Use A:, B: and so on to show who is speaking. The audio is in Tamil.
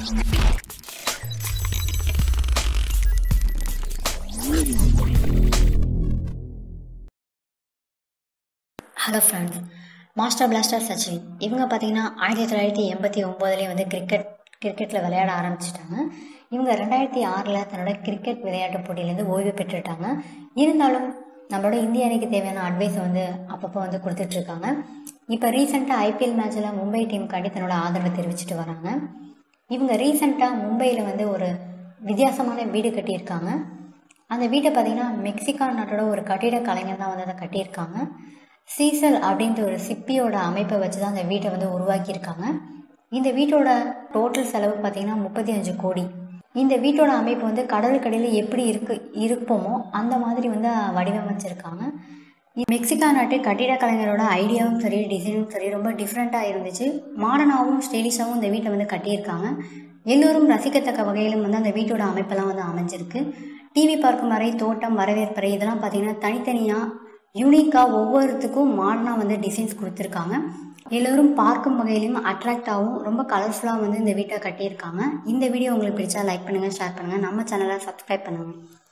A: hello friends master plaster Sachin இவங்க பார்த்தீங்கன்னா ஆயிரத்தி தொள்ளாயிரத்தி எண்பத்தி ஒம்போதுலேயே வந்து கிரிக்கெட் கிரிக்கெட்டில் விளையாட ஆரம்பிச்சிட்டாங்க இவங்க ரெண்டாயிரத்தி ஆறில் தன்னோட கிரிக்கெட் விளையாட்டு போட்டியிலேருந்து ஓய்வு பெற்றுட்டாங்க இருந்தாலும் நம்மளோட இந்திய அணிக்கு தேவையான அட்வைஸை வந்து அப்பப்போ வந்து கொடுத்துட்ருக்காங்க இப்போ ரீசெண்டாக ஐபிஎல் மேட்ச்சில் மும்பை டீமுக்காண்டி தன்னோட ஆதரவை தெரிவிச்சிட்டு வராங்க இவங்க ரீசெண்டாக மும்பையில் வந்து ஒரு வித்தியாசமான வீடு கட்டியிருக்காங்க அந்த வீட்டை பார்த்தீங்கன்னா மெக்சிகா நாட்டோட ஒரு கட்டிட கலைஞர் தான் வந்து அதை கட்டியிருக்காங்க சீசல் அப்படின்ற ஒரு சிப்பியோட அமைப்பை வச்சு தான் அந்த வீட்டை வந்து உருவாக்கியிருக்காங்க இந்த வீட்டோட டோட்டல் செலவு பார்த்தீங்கன்னா முப்பத்தி அஞ்சு கோடி இந்த வீட்டோட அமைப்பு வந்து கடலுக்கடியில் எப்படி இருக்கு இருப்போமோ அந்த மாதிரி வந்து வடிவமைச்சிருக்காங்க மெக்சிகா நாட்டு கட்டிட கலைஞரோட ஐடியாவும் சரி டிசைனும் சரி ரொம்ப டிஃப்ரெண்ட்டாக இருந்துச்சு மாடர்னாகவும் ஸ்டைலிஷாகவும் இந்த வீட்டை வந்து கட்டியிருக்காங்க எல்லோரும் ரசிக்கத்தக்க வகையிலும் வந்து அந்த வீட்டோட அமைப்பெல்லாம் வந்து அமைஞ்சிருக்கு டிவி பார்க்கும் அறை தோட்டம் வரவேற்பறை இதெல்லாம் பார்த்தீங்கன்னா தனித்தனியாக யூனிக்காக ஒவ்வொருத்துக்கும் மாடர்னாக வந்து டிசைன்ஸ் கொடுத்துருக்காங்க எல்லோரும் பார்க்கும் வகையிலும் அட்ராக்டாகவும் ரொம்ப கலர்ஃபுல்லாக வந்து இந்த வீட்டை கட்டியிருக்காங்க இந்த வீடியோ உங்களுக்கு பிடிச்சா லைக் பண்ணுங்கள் ஷேர் பண்ணுங்கள் நம்ம சேனலை சப்ஸ்கிரைப் பண்ணுங்கள்